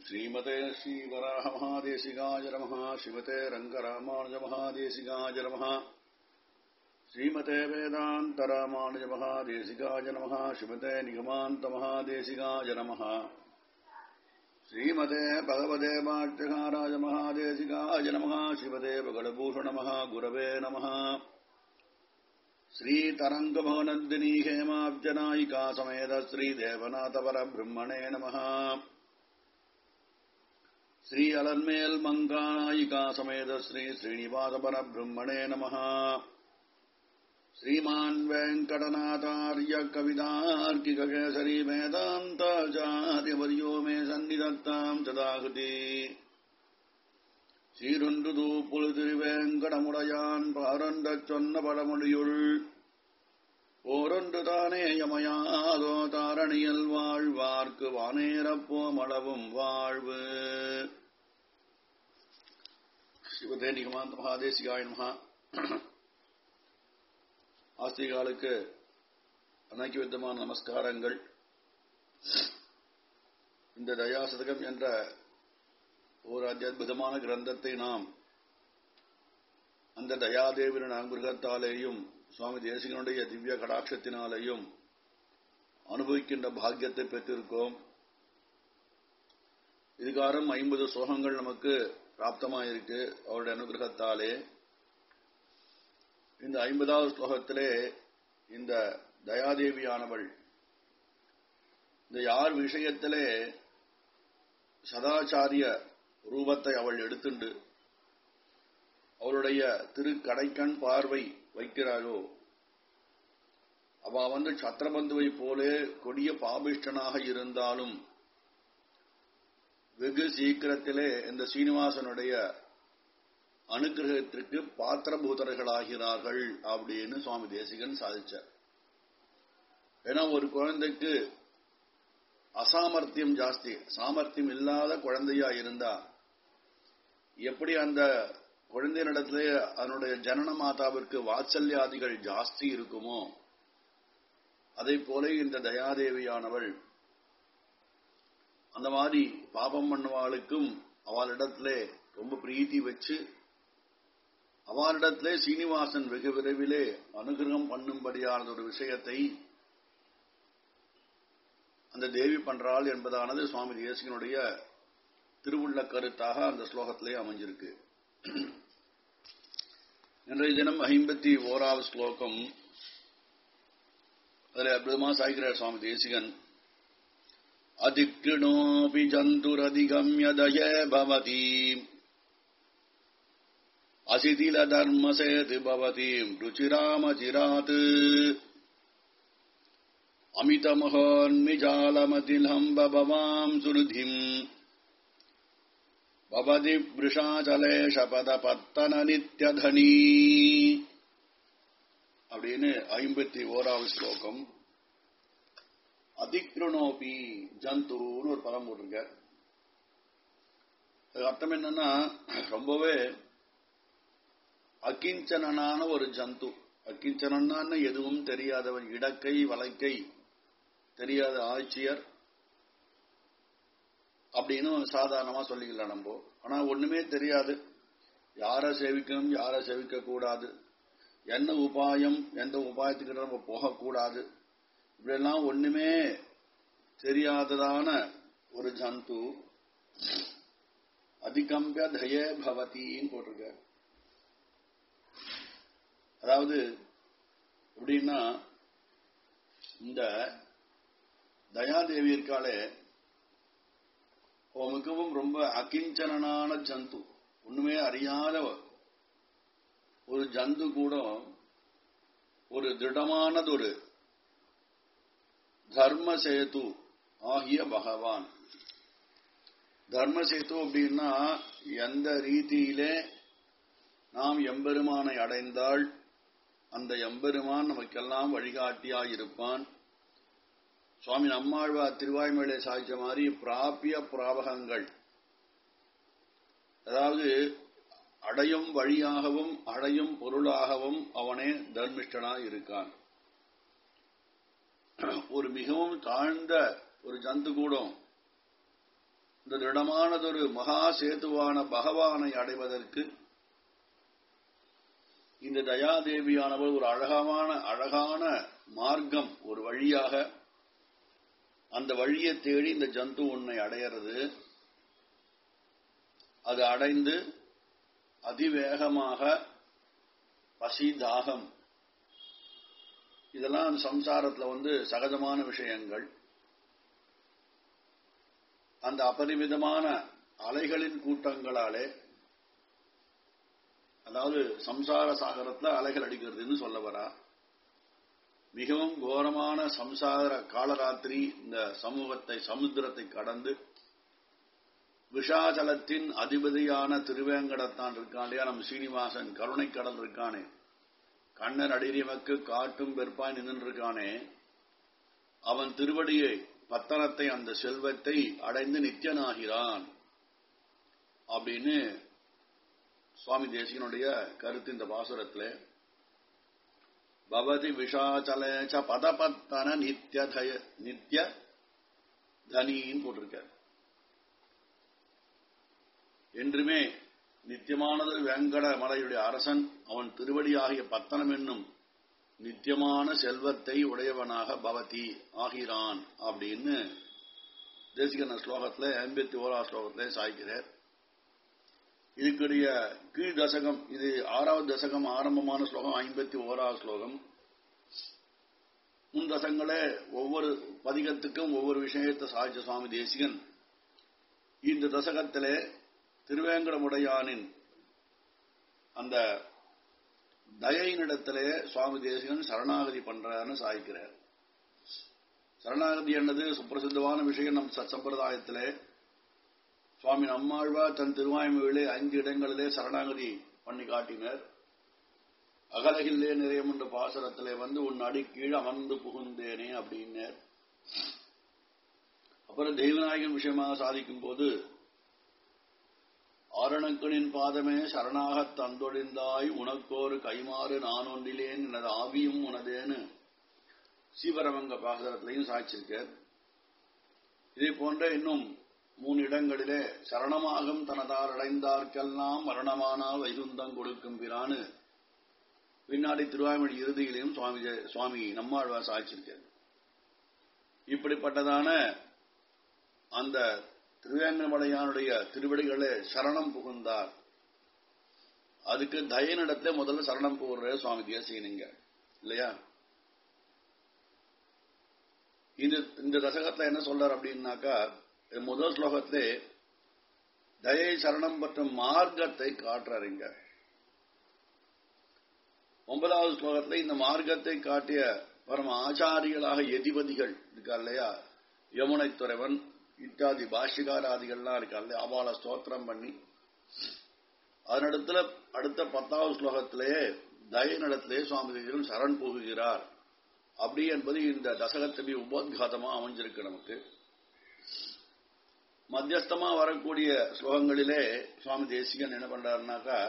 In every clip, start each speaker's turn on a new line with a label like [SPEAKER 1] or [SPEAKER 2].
[SPEAKER 1] श्रीमते श्रीवराहमहादेशिकाय नमः शिवते रङ्गरामानुजमहादेशिकाय नमः श्रीमते वेदान्तरामानुजमहादेशिकाय नमः शिवते निगमान्तमहादेशिकाय नमः श्रीमते भगवते भाष्यकाराय महादेशिकाय नमः शिवते भगडभूषणमः गुरवे नमः श्रीतरङ्गभवनन्दिनी हेमाब्जनायिका समेत श्रीदेवनाथपरब्रह्मणे नमः श्री अलन्मेल् मङ्गानायिका समेत श्री श्रीनिवासपरब्रह्मणे नमः श्रीमान् वेङ्कटनाथार्य कवितार्किककेसरी वेदान्ताचार्यवर्यो मे सन्निधत्ताम् तदाकृति சீருண்டு புழுதிருவேங்கடமுடையான் பாரொன்றச் சொன்ன பழமொழியுள் ஓரொன்று தானே யமயாதோ தாரணியல் வாழ்வார்க்கு வானேரப்போம் அளவும் வாழ்வு சிவதேனிகமாந்த மகாதேசிகாய மகா ஆஸ்திகாலுக்கு அனைக்கு விதமான நமஸ்காரங்கள் இந்த தயாசதகம் என்ற ஒரு அத்புதமான கிரந்தத்தை நாம் அந்த தயாதேவின் அனுகிரகத்தாலேயும் சுவாமி தேசிகனுடைய திவ்ய கடாட்சத்தினாலேயும் அனுபவிக்கின்ற பாக்கியத்தை பெற்றிருக்கோம் இதுகாரம் ஐம்பது ஸ்லோகங்கள் நமக்கு பிராப்தமாயிருக்கு அவருடைய அனுகிரகத்தாலே இந்த ஐம்பதாவது ஸ்லோகத்திலே இந்த தயாதேவியானவள் இந்த யார் விஷயத்திலே சதாச்சாரிய ரூபத்தை அவள் எடுத்துண்டு அவளுடைய திரு கடைக்கண் பார்வை வைக்கிறாளோ அவ வந்து சத்திரபந்துவை போலே கொடிய பாபிஷ்டனாக இருந்தாலும் வெகு சீக்கிரத்திலே இந்த சீனிவாசனுடைய அனுகிரகத்திற்கு பாத்திரபூதர்களாகிறார்கள் அப்படின்னு சுவாமி தேசிகன் சாதிச்சார் ஏன்னா ஒரு குழந்தைக்கு அசாமர்த்தியம் ஜாஸ்தி சாமர்த்தியம் இல்லாத குழந்தையா இருந்தா எப்படி அந்த குழந்தையினிடத்திலே அதனுடைய ஜனன மாதாவிற்கு வாத்சல்யாதிகள் ஜாஸ்தி இருக்குமோ அதை போல இந்த தயாதேவியானவள் அந்த மாதிரி பாபம் பண்ணுவாளுக்கும் அவளிடத்திலே ரொம்ப பிரீத்தி வச்சு அவளிடத்திலே சீனிவாசன் வெகு விரைவிலே அனுகிரகம் பண்ணும்படியான ஒரு விஷயத்தை அந்த தேவி பண்றாள் என்பதானது சுவாமி தேசிகனுடைய திருவுள்ள கருத்தாக அந்த ஸ்லோகத்திலே அமைஞ்சிருக்கு இன்றைய தினம் ஐம்பத்தி ஓராவது ஸ்லோகம் அதில் அற்புதமா சாய்கிறார் சுவாமி தேசிகன் அதிக்கிருணோபி ஜந்துரதிகம்யதய பவதி அசிதில தர்மசேது பவதி ருச்சிராமச்சிராத் अमितमहोन्मिजालमतिलम्बभवाम् सुरुधिम् भवति वृषाचलेशपदपत्तननित्यधनी அப்படின்னு ஐம்பத்தி ஓராவது ஸ்லோகம் அதிக்ருணோபி ஜந்துன்னு ஒரு பதம் போட்டிருக்க அர்த்தம் என்னன்னா ரொம்பவே அகிஞ்சனான ஒரு ஜந்து அக்கிஞ்சனான்னு எதுவும் தெரியாதவன் இடக்கை வலைக்கை தெரியாத ஆட்சியர் அப்படின்னு சாதாரணமா சொல்லிக்கலாம் நம்ம ஆனா ஒண்ணுமே தெரியாது யார சேவிக்கணும் யார சேவிக்க கூடாது என்ன உபாயம் எந்த உபாயத்துக்கிட்ட நம்ம போகக்கூடாது இப்படியெல்லாம் ஒண்ணுமே தெரியாததான ஒரு ஜந்து அதிகம்பிய தய பவதின்னு போட்டிருக்க அதாவது எப்படின்னா இந்த தயாதேவி இருக்காளே மிகவும் ரொம்ப அகிஞ்சனான ஜந்து ஒண்ணுமே அறியாத ஒரு ஜந்து கூட ஒரு திடமானது ஒரு தர்மசேது ஆகிய பகவான் தர்மசேது அப்படின்னா எந்த ரீதியிலே நாம் எம்பெருமானை அடைந்தால் அந்த எம்பெருமான் நமக்கெல்லாம் வழிகாட்டியாயிருப்பான் சுவாமி நம்மாழ்வார் திருவாய்மொழியை சாதிச்ச மாதிரி பிராபிய பிராபகங்கள் அதாவது அடையும் வழியாகவும் அடையும் பொருளாகவும் அவனே தர்மிஷ்டனாய் இருக்கான் ஒரு மிகவும் தாழ்ந்த ஒரு ஜந்து கூடம் இந்த திடமானதொரு மகா சேதுவான பகவானை அடைவதற்கு இந்த தயாதேவியானவள் ஒரு அழகான அழகான மார்க்கம் ஒரு வழியாக அந்த வழியை தேடி இந்த ஜந்து உன்னை அடையிறது அது அடைந்து அதிவேகமாக பசி தாகம் இதெல்லாம் சம்சாரத்துல வந்து சகஜமான விஷயங்கள் அந்த அபரிமிதமான அலைகளின் கூட்டங்களாலே அதாவது சம்சார சாகரத்துல அலைகள் அடிக்கிறதுன்னு சொல்ல வரா மிகவும் கோரமான சம்சார காலராத்திரி இந்த சமூகத்தை சமுத்திரத்தை கடந்து விஷாச்சலத்தின் அதிபதியான திருவேங்கடத்தான் இருக்கான் இல்லையா நம்ம சீனிவாசன் கருணை கடல் இருக்கானே கண்ணன் அடிரிமக்கு காட்டும் வெறுப்பாய் நின்று இருக்கானே அவன் திருவடியை பத்தனத்தை அந்த செல்வத்தை அடைந்து நித்தியனாகிறான் அப்படின்னு சுவாமி தேசிகனுடைய கருத்து இந்த பாசுரத்துல பவதி விஷாச்சலேச்ச பதபத்தன நித்திய தய நித்திய தனின்னு போட்டிருக்கார் என்றுமே நித்தியமானது வேங்கட மலையுடைய அரசன் அவன் திருவடியாகிய பத்தனம் என்னும் நித்தியமான செல்வத்தை உடையவனாக பவதி ஆகிறான் அப்படின்னு தேசிகன ஸ்லோகத்துல எண்பத்தி ஓரா ஸ்லோகத்துல சாய்க்கிறார் இதுக்குடைய கீழ் தசகம் இது ஆறாவது தசகம் ஆரம்பமான ஸ்லோகம் ஐம்பத்தி ஓராவது ஸ்லோகம் முன் தசங்களே ஒவ்வொரு பதிகத்துக்கும் ஒவ்வொரு விஷயத்தை சாய்ச்ச சுவாமி தேசிகன் இந்த தசகத்திலே திருவேங்கடமுடையானின் அந்த தயையினிடத்திலே சுவாமி தேசிகன் சரணாகதி பண்றான்னு சாய்க்கிறார் சரணாகதி என்னது சுப்பிரசித்தமான விஷயம் நம் சம்பிரதாயத்திலே சுவாமி நம்மாழ்வா தன் திருவாய்மொழியிலே ஐந்து இடங்களிலே சரணாகதி பண்ணி காட்டினர் அகலகில்லே நிறையம் என்ற பாசரத்திலே வந்து உன் அடி கீழ் அமர்ந்து புகுந்தேனே அப்படின்னார் அப்புறம் தெய்வநாயகன் விஷயமாக சாதிக்கும் போது ஆரணக்கனின் பாதமே சரணாகத் தந்தொழிந்தாய் உனக்கோரு கைமாறு நான் ஒன்றிலேன் எனது ஆவியும் உனதேன்னு சீவரமங்க பாசரத்திலையும் சாய்ச்சிருக்கார் இதே போன்ற இன்னும் மூணு இடங்களிலே சரணமாகும் தனதார் அடைந்தார்க்கெல்லாம் மரணமானால் வைகுந்தம் கொடுக்கும் பிரானு பின்னாடி திருவாய்மொழி இறுதியிலையும் சுவாமி சுவாமி நம்மாழ்வார் சாய்ச்சிருக்கார் இப்படிப்பட்டதான அந்த திருவேங்கமலையானுடைய திருவடிகளே சரணம் புகுந்தார் அதுக்கு தயனிடத்துல முதல்ல சரணம் புகுற சுவாமி தேசிகனுங்க இல்லையா இந்த இந்த தசகத்துல என்ன சொல்றார் அப்படின்னாக்கா முதல் ஸ்லோகத்திலே தயை சரணம் மற்றும் மார்க்கத்தை காட்டுறாருங்க ஒன்பதாவது ஸ்லோகத்துல இந்த மார்க்கத்தை காட்டிய பரம ஆச்சாரிகளாக எதிபதிகள் இருக்கா இல்லையா யமுனை துறைவன் இத்தாதி பாஷிகாராதிகள்லாம் இருக்கா இல்லையா அவளை ஸ்தோத்திரம் பண்ணி அதனிடத்துல அடுத்த பத்தாவது ஸ்லோகத்திலேயே தயனிடத்திலே சுவாமி தேசிகன் சரண் போகுகிறார் அப்படி என்பது இந்த தசகத்திலே உபோத்காதமா அமைஞ்சிருக்கு நமக்கு மத்தியஸ்தமா வரக்கூடிய ஸ்லோகங்களிலே சுவாமி தேசிகன் என்ன பண்றாருனாக்கா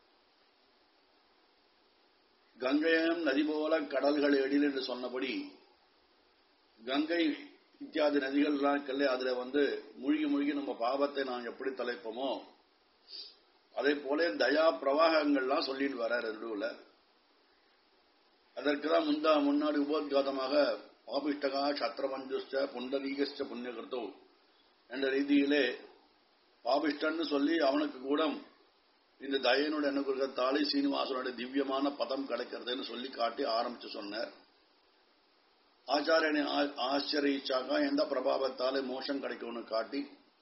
[SPEAKER 1] கங்கையம் நதி போல கடல்கள் எழில் என்று சொன்னபடி கங்கை இத்தியாதி நதிகள்லாம் இருக்கல்ல அதுல வந்து மூழ்கி மூழ்கி நம்ம பாவத்தை நாம் எப்படி தலைப்போமோ அதே போல தயா பிரவாகங்கள்லாம் சொல்லிட்டு வர நடுவுல அதற்குதான் முந்தா முன்னாடி உபோத்காதமாக பாபிஷ்டகா சத்திரமஞ்சுஷ்ட புண்டரீகஸ்ட புண்ணியகர்த்தோ என்ற ரீதியிலே பாபிஷ்டன்னு சொல்லி அவனுக்கு கூட இந்த தயனோட அனுகிரகத்தாலே சீனிவாசனோட திவ்யமான பதம் கிடைக்கிறதுன்னு சொல்லி காட்டி ஆரம்பிச்சு சொன்னார் ஆச்சாரியனை ஆச்சரிச்சாக்கா எந்த பிரபாவத்தாலே மோஷம் கிடைக்கும்னு காட்டி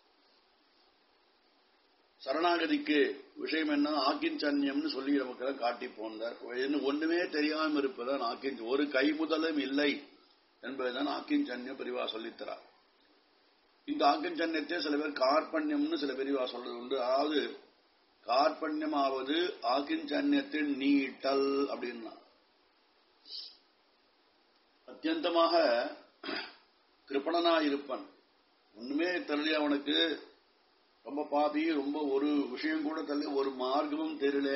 [SPEAKER 1] சரணாகதிக்கு விஷயம் என்ன ஆக்கிஞ்சன்யம்னு சொல்லி நமக்கு காட்டி போந்தார் ஒண்ணுமே தெரியாம இருப்பதான் ஆக்கின் ஒரு கை முதலும் இல்லை என்பதுதான் ஆக்கிஞ்சன்யம் பிரிவா சொல்லித்தரார் இந்த ஆக்கிஞ்சன்யத்தை சில பேர் கார்பண்யம்னு சில பிரிவா சொல்றது உண்டு அதாவது கார்பண்யமாவது ஆக்கிஞ்சன்யத்தின் நீட்டல் அப்படின்னா அத்தியந்தமாக கிருப்பணனா இருப்பன் ஒண்ணுமே தெரியல அவனுக்கு ரொம்ப பாபி ரொம்ப ஒரு விஷயம் கூட தெரியல ஒரு மார்க்கமும் தெரியல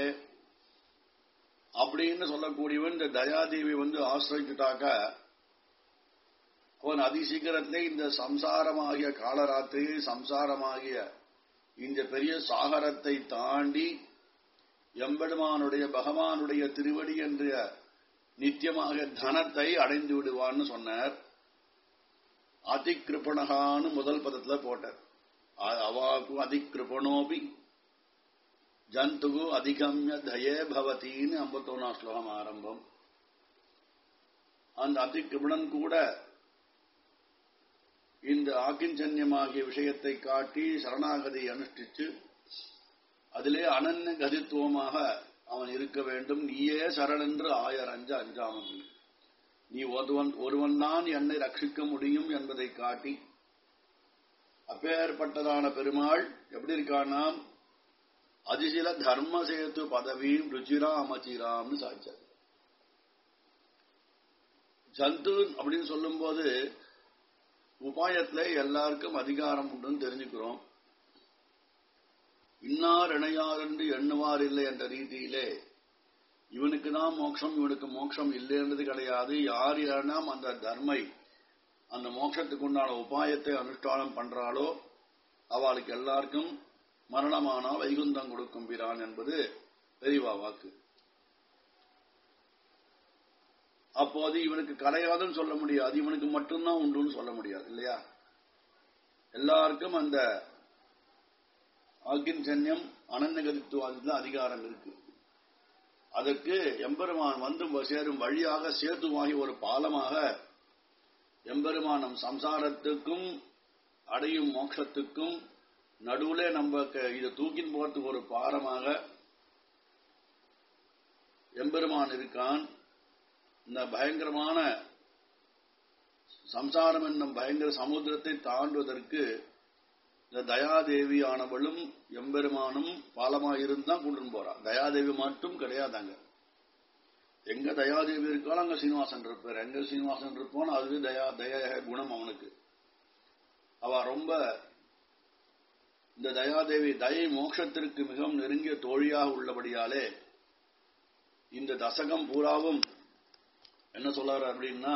[SPEAKER 1] அப்படின்னு சொல்லக்கூடியவன் இந்த தயாதேவி வந்து ஆசிரிச்சுட்டாக்க அவன் அதிசீக்கிரத்திலே இந்த சம்சாரமாகிய காலராத்திரியை சம்சாரமாகிய இந்த பெரிய சாகரத்தை தாண்டி எம்பெருமானுடைய பகவானுடைய திருவடி என்ற நித்தியமாக தனத்தை அடைந்து விடுவான்னு சொன்னார் அதிகிருப்பணகான்னு முதல் பதத்துல போட்டார் அவாக்கு அதிகிருப்பணோபி ஜந்துகு அதிகம்ய தயே பவத்தின்னு ஐம்பத்தொன்னாம் ஸ்லோகம் ஆரம்பம் அந்த அதிகிருபணன் கூட இந்த ஆக்கிஞ்சன்யமாகிய விஷயத்தை காட்டி சரணாகதி அனுஷ்டிச்சு அதிலே அனன்ய கதித்துவமாக அவன் இருக்க வேண்டும் நீயே சரணென்று ஆயர் அஞ்ச அஞ்சாமல் நீ ஒருவன் ஒருவன் தான் என்னை ரட்சிக்க முடியும் என்பதை காட்டி அப்பேற்பட்டதான பெருமாள் எப்படி இருக்கானாம் அதிசில தர்ம சேத்து பதவியும் ருச்சிரா அமச்சிராம்னு சாய்ச்சார் ஜந்து அப்படின்னு சொல்லும்போது உபாயத்துல எல்லாருக்கும் அதிகாரம் உண்டுன்னு தெரிஞ்சுக்கிறோம் இன்னார் இணையார் என்று எண்ணுவார் இல்லை என்ற ரீதியிலே இவனுக்கு தான் மோட்சம் இவனுக்கு மோட்சம் இல்லைன்றது கிடையாது யார் யாரெல்லாம் அந்த தர்மை அந்த மோட்சத்துக்கு உண்டான உபாயத்தை அனுஷ்டானம் பண்றாளோ அவளுக்கு எல்லாருக்கும் மரணமானா வைகுந்தம் கொடுக்கும் பிரான் என்பது பெரியவா வாக்கு அப்போது இவனுக்கு கிடையாதுன்னு சொல்ல முடியாது இவனுக்கு மட்டும்தான் உண்டுன்னு சொல்ல முடியாது இல்லையா எல்லாருக்கும் அந்த ஆக்கின்சன்யம் அனநகரித்துவாதத்தில் அதிகாரம் இருக்கு அதற்கு எம்பெருமான் வந்து சேரும் வழியாக சேதுவாகி ஒரு பாலமாக எம்பெருமானம் சம்சாரத்துக்கும் அடையும் மோட்சத்துக்கும் நடுவுல நம்ம இதை தூக்கின் போறதுக்கு ஒரு பாரமாக எம்பெருமான் இருக்கான் இந்த பயங்கரமான சம்சாரம் என்னும் பயங்கர சமுத்திரத்தை தாண்டுவதற்கு இந்த தயாதேவியானவளும் எம்பெருமானும் பாலமாயிருந்தான் கொண்டு போறா தயாதேவி மட்டும் கிடையாதாங்க எங்க தயாதேவி இருக்காலும் அங்க சீனிவாசன் இருப்பார் எங்க சீனிவாசன் இருப்போம் அதுவே தயா தய குணம் அவனுக்கு அவ ரொம்ப இந்த தயாதேவி தயை மோட்சத்திற்கு மிகவும் நெருங்கிய தோழியாக உள்ளபடியாலே இந்த தசகம் பூராவும் என்ன சொல்றாரு அப்படின்னா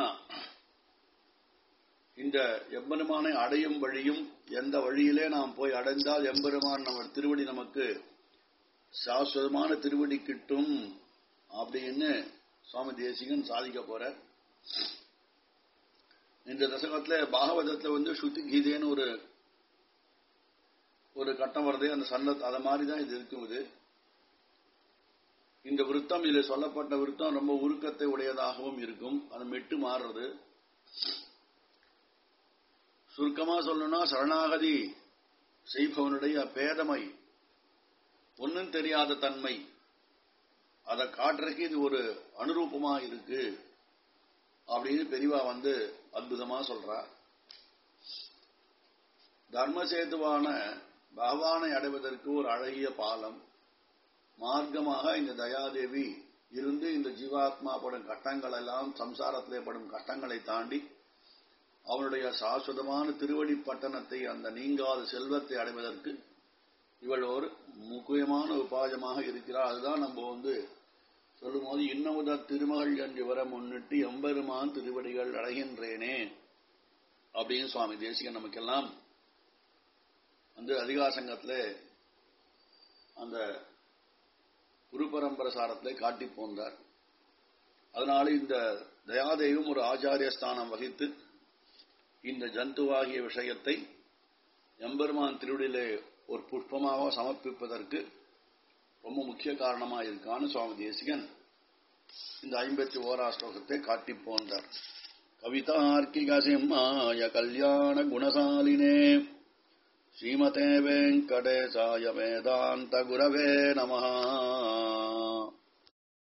[SPEAKER 1] இந்த எம்பெருமானை அடையும் வழியும் எந்த வழியிலே நாம் போய் அடைந்தால் எம்பெருமான் நம்ம திருவடி நமக்கு சாஸ்வதமான திருவடி கிட்டும் அப்படின்னு சுவாமி தேசிகன் சாதிக்க போற இந்த தசகத்துல பாகவதத்துல வந்து ஸ்ருதி கீதைன்னு ஒரு ஒரு கட்டம் வருது அந்த சன்னத் அத மாதிரி தான் இது இருக்கும் இது இந்த விருத்தம் இதில் சொல்லப்பட்ட விருத்தம் ரொம்ப உருக்கத்தை உடையதாகவும் இருக்கும் அது மெட்டு மாறுறது சுருக்கமா சொல்லணும்னா சரணாகதி செய்பவனுடைய பேதமை ஒன்னும் தெரியாத தன்மை அதை காட்டுறதுக்கு இது ஒரு அனுரூபமா இருக்கு அப்படின்னு பெரியவா வந்து அற்புதமா சொல்றா தர்மசேதுவான பகவானை அடைவதற்கு ஒரு அழகிய பாலம் மார்க்கமாக இந்த தயாதேவி இருந்து இந்த ஜீவாத்மா படும் கட்டங்கள் எல்லாம் சம்சாரத்திலே படும் கட்டங்களை தாண்டி அவனுடைய சாஸ்வதமான திருவடி பட்டணத்தை அந்த நீங்காத செல்வத்தை அடைவதற்கு இவள் ஒரு முக்கியமான உபாயமாக இருக்கிறார் அதுதான் நம்ம வந்து சொல்லும்போது இன்னமுத திருமகள் என்று வர முன்னிட்டு எம்பெருமான் திருவடிகள் அடைகின்றேனே அப்படின்னு சுவாமி தேசிகன் நமக்கெல்லாம் வந்து அதிகாசங்கத்தில் அந்த குரு பரம்பரசாரத்திலே காட்டி போந்தார் அதனால இந்த தயாதேவும் ஒரு ஆச்சாரிய ஸ்தானம் வகித்து இந்த ஜந்துவாகிய விஷயத்தை எம்பெருமான் திருவிடியிலே ஒரு புஷ்பமாக சமர்ப்பிப்பதற்கு ரொம்ப முக்கிய காரணமா இருக்கான்னு சுவாமி தேசிகன் இந்த ஐம்பத்தி ஓரா ஸ்லோகத்தை காட்டி போந்தார் கவிதார்க்கிக சிம்மாய கல்யாண குணசாலினே ஸ்ரீமதே வெங்கடேசாய வேதாந்த குரவே நமஹா